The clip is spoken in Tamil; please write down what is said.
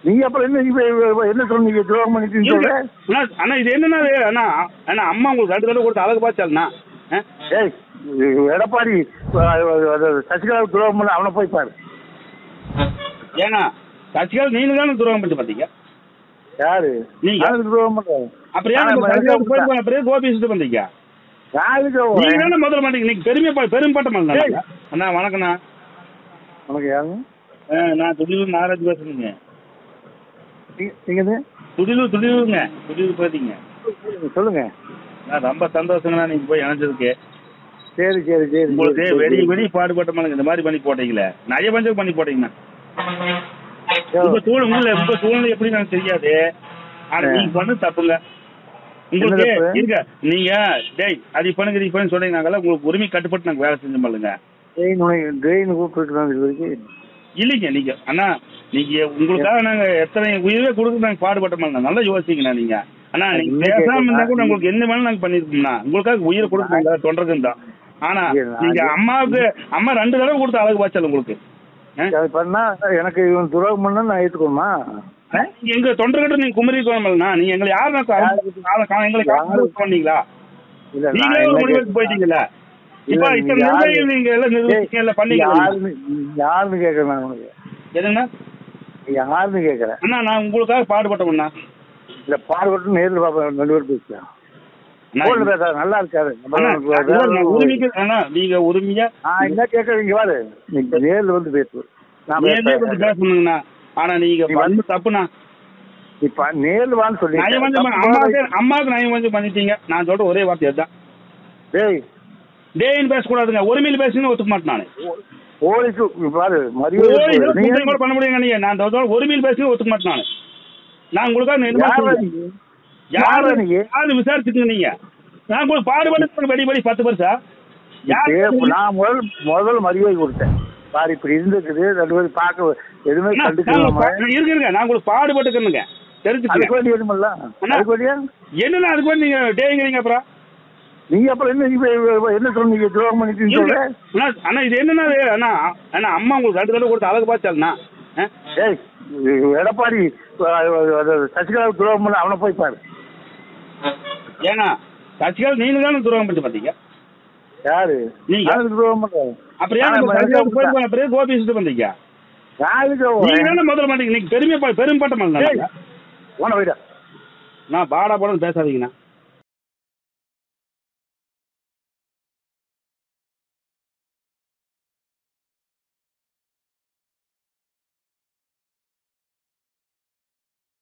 நீங்க அப்புறம் என்ன இப்ப இப்ப என்ன சொன்னீங்க துரோகம் பண்ணிட்டு இருங்க. சொல்ற அண்ணா அண்ணா இது என்னண்ணா இது? அண்ணா அண்ணா அம்மா உங்களுக்கு ரெண்டு தடவை கொடுத்து அழகு பாய்ச்சாலண்ணா ஏய் இது எடப்பாடி அஹ், அது சசிகலா துரோகம் பண்ண அவனை போய் பாரு ஏண்ணா சசிகலா நீங்க தானே துரோகம் பண்ணி பார்த்தீங்க யாரு நீங்க. யாருக்கு துரோகம் பண்றேன் அப்புறம் ஏன் ஆனா, சசிகலாவுக்கு போய் எனக்கு போன பிறகு கோபி சுட்டு பண்ணீங்க யாருக்கு நீங்க தானே முதல்ல மாட்டீங்க நீங்க பெருமை பெரும் பட்டம் ஏய். அண்ணா வணக்கண்ணா உனக்கு யாருங்க ஆ, நான் துடிலூர் நாகராஜ் பேசுறேங்க நீங்க- நீங்க துடிலூர் துடிலூருங்க துடிலூர் போயிருந்தீங்க சொல்லுங்க நான் ரொம்ப சந்தோஷங்கண்ணா நீங்க போய் இணைஞ்சதுக்கு சரி சரி சரி உங்களுக்கு சரி, வெடி சரி. வெடி பாடுபட்ட மாதிரி இந்த மாதிரி பண்ணி போட்டீங்களே நிறைய பஞ்சம் பண்ணி போட்டீங்கண்ணா யோ, உங்க சூழ்நிலை உங்கள உங்க சூழ்நிலை எப்படி எனக்கு தெரியாது ஆனா ஆ. நீங்க பண்ணு தப்புங்க உங்களுக்கு என்ன தப்பு? இருங்க நீங்க டேய் அது பண்ணுங்க இது பண்ணு சொன்னீங்கனால உங்களுக்கு உரிமை கட்டுப்பட்டு நாங்க வேலை செஞ்சு பண்ணுங்க ட்ரெயின் உனக்கு ட்ரெயின் கூப்பிட்டு தான் இது வரைக்கும் இல்லைங்க நீங்க அண்ணா நீங்க உங்களுக்காக நாங்க எத்தனை உயிரே கொடுத்து நாங்க பாடுபட்ட மாதிரி நல்லா யோசிக்கணும் நீங்க அண்ணா நீங்க என்ன பேசாம இருந்தா கூட கேக்குறேன்? உங்களுக்கு என்ன வேணாலும் நாங்க பண்ணிருக்கோம்ண்ணா உங்களுக்காக உயிரை கொடுத்து தொண்டர்கள் தான் ஆனா இல்ல, நான் நீங்க அது- அம்மாவுக்கு அம்மா ரெண்டு தடவை கொடுத்த அழகு பாய்ச்சல் உங்களுக்கு ஆ? அது பண்ணா எனக்கு இவன் துரோகம் பண்ணா நான் ஏற்றுக்கணுமா நீங்க எங்க தொண்டர்கிட்ட நீங்க குமரி கோமல்னா நீங்க எங்களை யாரு எங்களை யாரு? பண்ணீங்களா இல்ல நான் நீங்களே ஒரு என்ன முடிவுக்கு கேக்குறேன்? போயிட்டீங்கல்ல இல்ல, இப்ப நீங்க இத்தனை யாரு? நிர்ணயம் நீங்க எல்லாம் நிர்வகிக்கல ஏய், பண்ணீங்களா யாருன்னு யாருன்னு கேட்கறேன் நான் உனக்கு என்னன்னா யாருன்னு கேட்கறேன் அண்ணா நான் உங்களுக்காக பாடுபட்டவண்ணா இல்ல பாடுபட்டு நேரில் பாப்பா ரெண்டு பேரும் பேசலாம் அண்ணா, போன்ல பேசாத நல்லா இருக்காது நம்ம அண்ணா, வேற அதுதான் நான் ஒரு- உரிமைக்கு அண்ணா நீங்க உரிமையா நான் என்ன கேட்கறேன் இங்க பாரு நீ நேர்ல வந்து பேசு நான் நேர்லயே கொஞ்சம் பேசுறேன். பேசணுங்கண்ணா ஆனா நீங்க நீ பண்ண தப்புண்ணா நீ பா- நேர்ல வான்னு சொல்லி நயம் வந்து அம்மாவுக்கு அம்மாவுக்கு நயம் வந்து பண்ணிட்டீங்க நான் சொல்ற ஒரே வார்த்தை அதுதான் டேய் டேன்னு பேசக்கூடாதுங்க உரிமையில் பேசுங்க ஒத்துக்க மாட்டேன் நானு போலீஸ் பாரு ஓ, மரியாதை இதெல்லாம் நீ கூட்டம் கூட பண்ண முடியுங்க நீங்க நான் சொல்ற ஒருமையில் பேசுங்க ஒத்துக்க மாட்டேன் நானு நான் உங்களுக்காக நான் என்ன யாரா சொல்றேன்? நீ? யாரு யாரா நீங்க? யாரு விசாரிச்சுக்கங்க நீங்க நான் உங்களுக்கு பாடுபட்டு வெடி வெடி பத்து வருஷா யாரு இப்ப நான் முதல் முதல் மரியாதை கொடுத்தேன் பாரு இப்படி இருந்துக்குது ரெண்டு பேரும் பார்க்க எதுவுமே அண்ணா, கண்டுக்காம நான் நான் இருக்குங்க நான் உங்களுக்கு பாடுபட்டுக்கணுங்க அதுக்கு தெரிஞ்சுக்கங்க வேண்டி வேணுமில்ல அண்ணா. அதுக்கு வேண்டியா என்னண்ணா அதுக்கு வந்து நீங்க டேங்கிறீங்க அப்புறம் நீங்க அப்புறம் என்ன இப்ப இப்ப என்ன சொன்னீங்க துரோகம் பண்ணிட்டு இருங்க. சொல்ற அண்ணா அண்ணா இது என்னண்ணா இது? அண்ணா அண்ணா அம்மா உங்களுக்கு ரெண்டு தடவை கொடுத்து அழகு பாய்ச்சாலண்ணா ஆ? ஏய் இது எடப்பாடி அஹ், அது சசிகலா துரோகம் பண்ண அவனை போய் பாரு ஏண்ணா சசிகலா நீங்க தானே துரோகம் பண்ணி பார்த்தீங்க யாரு நீங்க. யாருக்கு துரோகம் பண்றேன் அப்புறம் ஏன் ஆனா, நம்ம எனக்கு சசிகலாவுக்கு போய் அப்படித்தான். போன பிறகு கோபி சுட்டு பண்ணீங்க யாருக்கு நீங்க தானே முதல்ல மாட்டீங்க நீங்க பெருமை பெரும் பட்டம் ஏய், உன வைடா நான் பாடா போடன்னு பேசாதீங்கண்ணா